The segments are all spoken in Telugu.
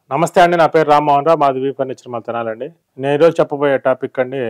నమస్తే అండి నా పేరు రామ్మోహన్ రావు మాది వీ ఫర్నిచర్ మా తినాలండి నేను ఈరోజు చెప్పబోయే టాపిక్ అండి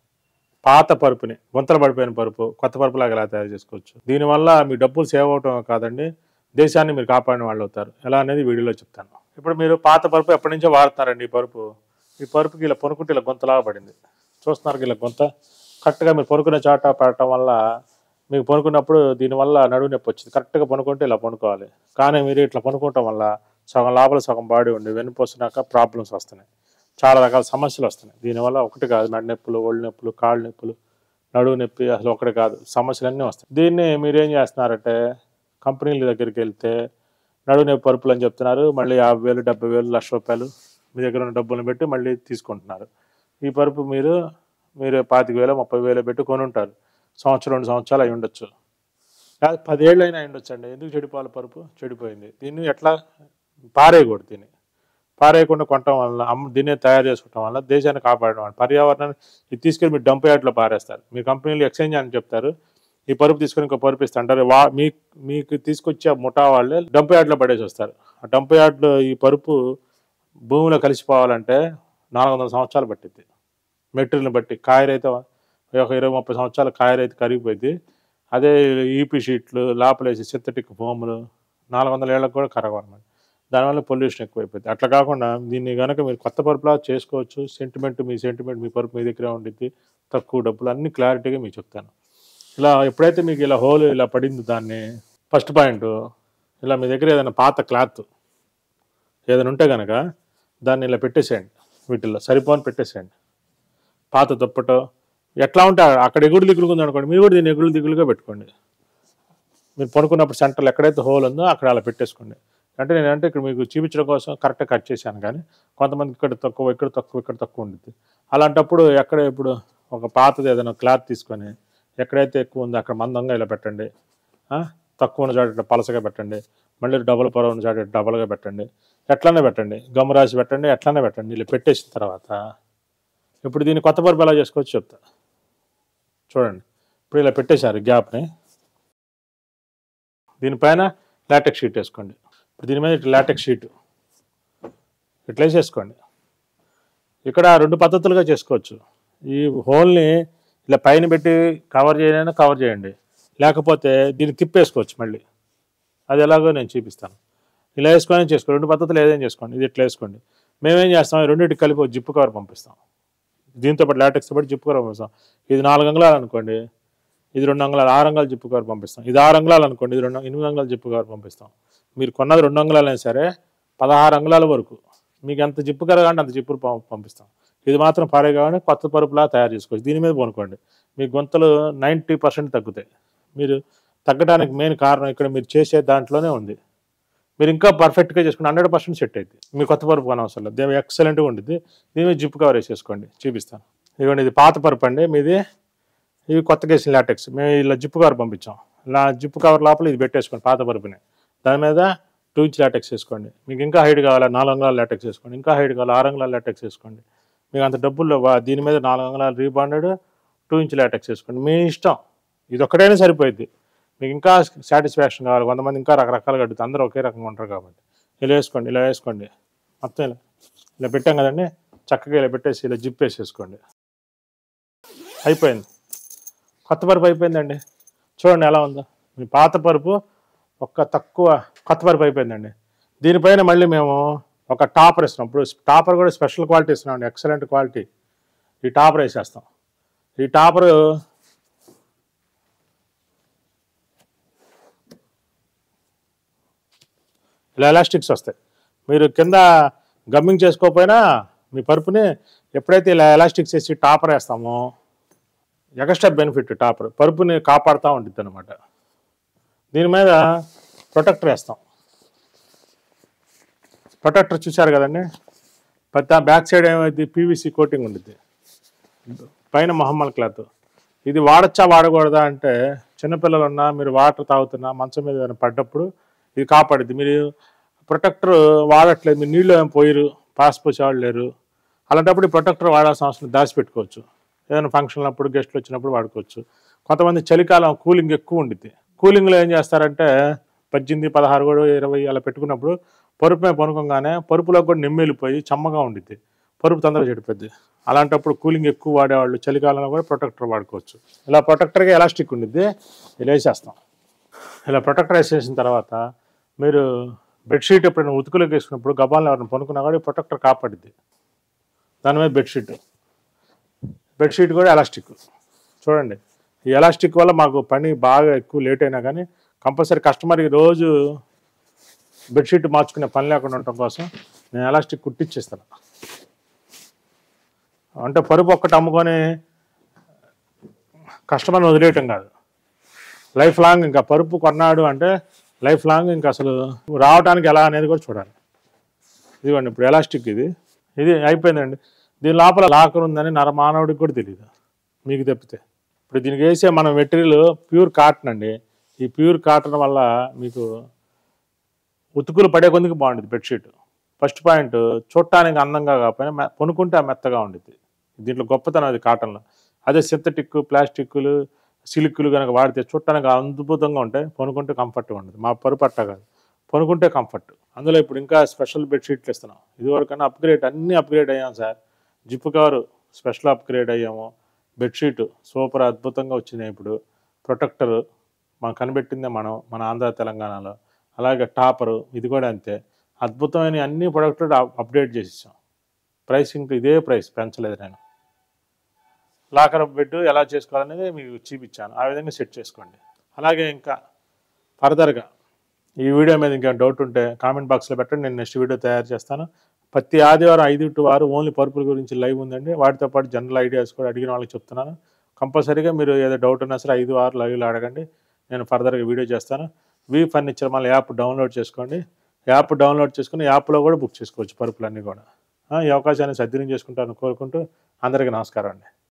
పాత పరుపుని గుంతలు పడిపోయిన పరుపు కొత్త పరుపులాగా ఎలా తయారు చేసుకోవచ్చు దీనివల్ల మీ డబ్బులు సేవ్ అవటం కాదండి దేశాన్ని మీరు కాపాడిన వాళ్ళు అవుతారు ఎలా అనేది వీడియోలో చెప్తాను ఇప్పుడు మీరు పాత పరుపు ఎప్పటి నుంచో వాడుతున్నారండి ఈ పరుపు ఈ పరుపుకి ఇలా పొనుకుంటే ఇలా గుంతలాగా పడింది చూస్తున్నారు ఇలా గుంత కరెక్ట్గా మీరు పొనుకునే చాట పడటం వల్ల మీకు పనుకున్నప్పుడు దీనివల్ల నడువు నొప్పి వచ్చింది కరెక్ట్గా పనుకుంటే ఇలా పనుకోవాలి కానీ మీరు ఇట్లా పనుకోవటం వల్ల సగం లోపల సగం బాడీ ఉండి వెన్నుపోసినాక ప్రాబ్లమ్స్ వస్తున్నాయి చాలా రకాల సమస్యలు వస్తున్నాయి దీనివల్ల ఒకటి కాదు మెడ నొప్పులు ఒళ్ళు నొప్పులు కాళ్ళు నొప్పులు నడువు నొప్పి అసలు ఒకటి కాదు సమస్యలన్నీ వస్తాయి దీన్ని మీరు ఏం చేస్తున్నారంటే కంపెనీల దగ్గరికి వెళ్తే నడువు నొప్పి పరుపులు అని చెప్తున్నారు మళ్ళీ యాభై వేలు డెబ్బై వేలు లక్ష రూపాయలు మీ దగ్గర ఉన్న డబ్బులను పెట్టి మళ్ళీ తీసుకుంటున్నారు ఈ పరుపు మీరు మీరు పాతిక వేలు ముప్పై వేలు పెట్టి కొని ఉంటారు సంవత్సరం రెండు సంవత్సరాలు అయి ఉండొచ్చు లేదా పదేళ్ళు అయినా అయి ఉండొచ్చు అండి ఎందుకు చెడిపోవాలి పరుపు చెడిపోయింది దీన్ని ఎట్లా పారేయకూడదు దీన్ని పారేయకుండా కొనటం వల్ల అమ్మ దీన్నే తయారు చేసుకోవటం వల్ల దేశాన్ని కాపాడడం వల్ల పర్యావరణాన్ని ఇది తీసుకెళ్ళి మీరు డంప్ యార్డ్లో పారేస్తారు మీ కంపెనీలు ఎక్స్చేంజ్ అని చెప్తారు ఈ పరుపు తీసుకొని ఇంకో పరుపు ఇస్తారు అంటారు వా మీ మీకు తీసుకొచ్చే ముఠా వాళ్ళే డంప్ యార్డ్లో పడేసి వస్తారు ఆ డంప్ యార్డ్లో ఈ పరుపు భూమిలో కలిసిపోవాలంటే నాలుగు వందల సంవత్సరాలు పట్టింది మెటీరియల్ని బట్టి కాయరైతే ఒక ఇరవై ముప్పై సంవత్సరాల కాయరైతే కరిగిపోయింది అదే ఈపీ షీట్లు లోపలేసి సింథటిక్ ఫోములు నాలుగు వందల ఏళ్ళకు కూడా కరగవన్నమాట దానివల్ల పొల్యూషన్ ఎక్కువైపోయింది అట్లా కాకుండా దీన్ని కనుక మీరు కొత్త పరుపులా చేసుకోవచ్చు సెంటిమెంట్ మీ సెంటిమెంట్ మీ పరుపు మీ దగ్గర ఉండిద్ది తక్కువ డబ్బులు అన్ని క్లారిటీగా మీకు చెప్తాను ఇలా ఎప్పుడైతే మీకు ఇలా హోల్ ఇలా పడింది దాన్ని ఫస్ట్ పాయింట్ ఇలా మీ దగ్గర ఏదైనా పాత క్లాత్ ఏదైనా ఉంటే కనుక దాన్ని ఇలా పెట్టేసేయండి వీటిల్లో సరిపోని పెట్టేసేయండి పాత దుప్పటో ఎట్లా ఉంటే అక్కడ ఎగుడు దిగులు ఉంది అనుకోండి మీరు కూడా దీన్ని ఎగుడు దిగులుగా పెట్టుకోండి మీరు పడుకున్నప్పుడు సెంటర్లో ఎక్కడైతే హోల్ ఉందో అక్కడ అలా పెట్టేసుకోండి అంటే నేనంటే ఇక్కడ మీకు చూపించడం కోసం కరెక్ట్గా కట్ చేశాను కానీ కొంతమంది ఇక్కడ తక్కువ ఇక్కడ తక్కువ ఇక్కడ తక్కువ ఉంటుంది అలాంటప్పుడు ఎక్కడ ఇప్పుడు ఒక పాతది ఏదైనా క్లాత్ తీసుకొని ఎక్కడైతే ఎక్కువ ఉందో అక్కడ మందంగా ఇలా పెట్టండి ఆ? తక్కువ ఉన్న చాట పలసగా పెట్టండి మళ్ళీ డబుల్ పొర ఉన్న చాట డబల్గా పెట్టండి ఎట్లనే పెట్టండి గమ్ రాసి పెట్టండి ఎట్లనే పెట్టండి ఇలా పెట్టేసిన తర్వాత ఇప్పుడు దీన్ని కొత్త పరుపు ఎలా చేసుకోవచ్చు చెప్తా చూడండి ఇప్పుడు ఇలా పెట్టేశారు గ్యాప్ని దీనిపైన లాటెక్స్ షీట్ వేసుకోండి ఇప్పుడు దీని మీద ఇట్లా లాటెక్స్ షీట్ ఇట్లా వేసేసుకోండి ఇక్కడ రెండు పద్ధతులుగా చేసుకోవచ్చు ఈ హోల్ని ఇలా పైన పెట్టి కవర్ చేయనైనా కవర్ చేయండి లేకపోతే దీన్ని తిప్పేసుకోవచ్చు మళ్ళీ అది ఎలాగో నేను చూపిస్తాను ఇలా వేసుకొని చేసుకోండి రెండు పద్ధతులు ఏదైనా చేసుకోండి ఇది ఇట్లా వేసుకోండి మేమేం చేస్తాం ఈ రెండింటికి కలిపి ఒక జిప్పు కవర్ పంపిస్తాం దీంతో పాటు లాటెక్స్తో పాటు జిప్పు కవర్ పంపిస్తాం ఇది నాలుగు అంగుళాలు అనుకోండి ఇది రెండు అంగుళాలు ఆరు అంగుళాలు జిప్పు కవర్ పంపిస్తాం ఇది ఆరు అంగుళాలు అనుకోండి ఇది రెండు ఎనిమిది అంగుళాలు జిప్పు కవర్ పంపిస్తాం మీరు కొన్నది రెండు అంగుళాలు అయినా సరే పదహారు అంగుళాల వరకు మీకు ఎంత జిప్పు కవర్ కావాలంటే అంత జిప్పు పం- పంపిస్తాం ఇది మాత్రం పారే కావాలంటే కొత్త పరుపులా తయారు చేసుకోవచ్చు దీని మీద కొనుక్కోండి మీ గొంతులు నైంటీ పర్సెంట్ తగ్గుతాయి మీరు తగ్గడానికి మెయిన్ కారణం ఇక్కడ మీరు చేసే దాంట్లోనే ఉంది మీరు ఇంకా పర్ఫెక్ట్గా చేసుకుని హండ్రెడ్ పర్సెంట్ సెట్ అవుతుంది మీ కొత్త పరుపు కొనవసరం లేదు దేవి ఎక్సలెంట్గా ఉంటుంది దీని మీద జిప్ కవర్ వేసేసుకోండి చూపిస్తాను ఇదిగోండి ఇది పాత పరుపు అండి మీది ఇవి కొత్త కేసిన లాటెక్స్ మేము ఇలా జిప్ కవర్ పంపించాం ఇలా జిప్ కవర్ లోపల ఇది పెట్టేసుకోండి పాత పరుపుని దాని మీద టూ ఇంచ్ లాటెక్స్ వేసుకోండి మీకు ఇంకా హైట్ కావాలా నాలుగు అంగుళాల లాటెక్స్ వేసుకోండి ఇంకా హైట్ కావాలా ఆరు అంగుళాల లాటెక్స్ వేసుకోండి మీకు అంత డబ్బుల్లో వా- దీని మీద నాలుగు అంగుళాల రీబాండెడ్ టూ ఇంచ్ లాటెక్స్ వేసుకోండి మీ ఇష్టం ఇది ఒక్కటైనా సరిపోయింది మీకు ఇంకా సాటిస్ఫాక్షన్ కావాలి కొంతమంది ఇంకా రకరకాలుగా అడుగుతారు అందరూ ఒకే రకంగా ఉంటారు కాబట్టి ఇలా వేసుకోండి ఇలా వేసుకోండి మొత్తం ఇలా ఇలా పెట్టాం కదండి చక్కగా ఇలా పెట్టేసి ఇలా జిప్ వేసేసుకోండి అయిపోయింది కొత్త పరుపు అయిపోయిందండి చూడండి ఎలా ఉందో మీ పాత పరుపు ఒక్క తక్కువ కొత్త పరుపు అయిపోయిందండి దీనిపైన మళ్ళీ మేము ఒక టాపర్ ఇస్తున్నాం ఇప్పుడు టాపర్ కూడా స్పెషల్ క్వాలిటీ ఇస్తున్నాం అండి ఎక్సలెంట్ క్వాలిటీ ఈ టాపర్ వేసేస్తాం ఈ టాపర్ ఇలా ఎలాస్టిక్స్ వస్తాయి మీరు కింద గమ్మింగ్ చేసుకోకపోయినా మీ పరుపుని ఎప్పుడైతే ఇలా ఎలాస్టిక్స్ వేసి టాపర్ వేస్తామో ఎక్స్ట్రా బెనిఫిట్ టాపర్ పరుపుని కాపాడుతూ ఉంటుంది అనమాట దీని మీద ప్రొటెక్టర్ వేస్తాం ప్రొటెక్టర్ చూశారు కదండి పెద్ద బ్యాక్ సైడ్ ఏమైంది పీవీసీ కోటింగ్ ఉంటుంది పైన మహమ్మల్ క్లాత్ ఇది వాడచ్చా వాడకూడదా అంటే చిన్నపిల్లలు ఉన్నా మీరు వాటర్ తాగుతున్నా మంచం మీద ఏదైనా పడ్డప్పుడు ఇది కాపాడుద్ది మీరు ప్రొటెక్టర్ వాడట్లేదు మీరు నీళ్ళు ఏం పోయిరు పాస్ పోసేవాళ్ళు లేరు అలాంటప్పుడు ఈ ప్రొటెక్టర్ వాడాల్సిన అవసరం లేదు, దాచిపెట్టుకోవచ్చు ఏదైనా ఫంక్షన్ అప్పుడు గెస్ట్లు వచ్చినప్పుడు వాడుకోవచ్చు కొంతమంది చలికాలం కూలింగ్ ఎక్కువ ఉండిద్ది కూలింగ్లో ఏం చేస్తారంటే పద్దెనిమిది పదహారు కూడా ఇరవై అలా పెట్టుకున్నప్పుడు పరుపు మీద పనుకోగానే పరుపులో కూడా నిమ్మ వెళ్ళిపోయి చమ్మగా ఉండిద్ది పరుపు తొందరగా చెడిపోద్ది అలాంటప్పుడు కూలింగ్ ఎక్కువ వాడేవాళ్ళు చలికాలంలో కూడా ప్రొటెక్టర్ వాడుకోవచ్చు ఇలా ప్రొటెక్టర్గా ఎలాస్టిక్ ఉండిద్ది ఇలా వేసేస్తాం ఇలా ప్రొటెక్టర్ వేసేసిన తర్వాత మీరు బెడ్షీట్ ఎప్పుడైనా ఉతుకులోకి వేసుకున్నప్పుడు గబాలను ఎవరైనా పనుకున్నా కూడా ఈ ప్రొటెక్టర్ కాపాడిద్ది దాని మీద బెడ్షీట్ బెడ్షీట్ కూడా ఎలాస్టిక్ చూడండి ఈ ఎలాస్టిక్ వల్ల మాకు పని బాగా ఎక్కువ లేట్ అయినా కానీ కంపల్సరీ కస్టమర్కి రోజు బెడ్షీట్ మార్చుకునే పని లేకుండా ఉండటం కోసం నేను ఎలాస్టిక్ కుట్టిచ్చేస్తాను అంటే పరుపు ఒక్కటి అమ్ముకొని కస్టమర్ని వదిలేయటం కాదు లైఫ్ లాంగ్ ఇంకా పరుపు కొన్నాడు అంటే లైఫ్ లాంగ్ ఇంకా అసలు రావడానికి ఎలా అనేది కూడా చూడాలి ఇదిగోండి ఇప్పుడు ఎలాస్టిక్ ఇది ఇది అయిపోయిందండి దీని లోపల లాకర్ ఉందని నరమానవుడికి కూడా తెలియదు మీకు తప్పితే ఇప్పుడు దీనికి వేసే మన మెటీరియల్ ప్యూర్ కాటన్ అండి ఈ ప్యూర్ కాటన్ వల్ల మీకు ఉతుకులు పడే కొందికి బాగుంటుంది బెడ్షీట్ ఫస్ట్ పాయింట్ చూడటానికి అందంగా కాకపోయినా మె- కొనుక్కుంటే ఆ మెత్తగా ఉండిద్ది దీంట్లో గొప్పతనం అది కాటన్లో అదే సింథటిక్ ప్లాస్టిక్లు సిల్క్లు కనుక వాడితే చూడటానికి అద్భుతంగా ఉంటాయి కొనుక్కుంటే కంఫర్ట్గా ఉంటుంది మా పరుపు అట్ట కాదు కొనుక్కుంటే కంఫర్ట్ అందులో ఇప్పుడు ఇంకా స్పెషల్ బెడ్షీట్లు ఇస్తున్నాం ఇదివరకన్నా అప్గ్రేడ్ అన్నీ అప్గ్రేడ్ అయ్యాం sir zip cover special upgrade అయ్యాము బెడ్షీట్ సూపర్ అద్భుతంగా వచ్చినాయి ఇప్పుడు ప్రొటెక్టర్ మనం కనిపెట్టిందే మనం మన ఆంధ్ర తెలంగాణలో అలాగే టాపరు ఇది కూడా అంతే అద్భుతమైన అన్ని ప్రొడక్ట్లు అప్డేట్ చేసేసాం ప్రైసింగ్ ఇదే ప్రైస్ పెంచలేదు నేను లాకర్ బెడ్ ఎలా చేసుకోవాలనేది మీకు చూపించాను ఆ విధంగా సెట్ చేసుకోండి అలాగే ఇంకా ఫర్దర్గా ఈ వీడియో మీద ఇంకా డౌట్ ఉంటే కామెంట్ బాక్స్లో పెట్టండి నేను నెక్స్ట్ వీడియో తయారు చేస్తాను ప్రతి ఆదివారం ఐదు టు ఆరు ఓన్లీ పరుపుల గురించి లైవ్ ఉందండి వాటితో పాటు జనరల్ ఐడియాస్ కూడా అడిగిన వాళ్ళకి చెప్తున్నాను కంపల్సరీగా మీరు ఏదో డౌట్ ఉన్నా సరే ఐదు ఆరు లైవ్లో అడగండి నేను ఫర్దర్గా వీడియో చేస్తాను వి ఫర్నిచర్ మళ్ళీ యాప్ డౌన్లోడ్ చేసుకోండి యాప్ డౌన్లోడ్ చేసుకుని యాప్లో కూడా బుక్ చేసుకోవచ్చు పరుపులన్నీ కూడా ఆ, ఈ అవకాశాన్ని సద్వినియోగం చేసుకుంటాను కోరుకుంటూ అందరికీ నమస్కారం అండి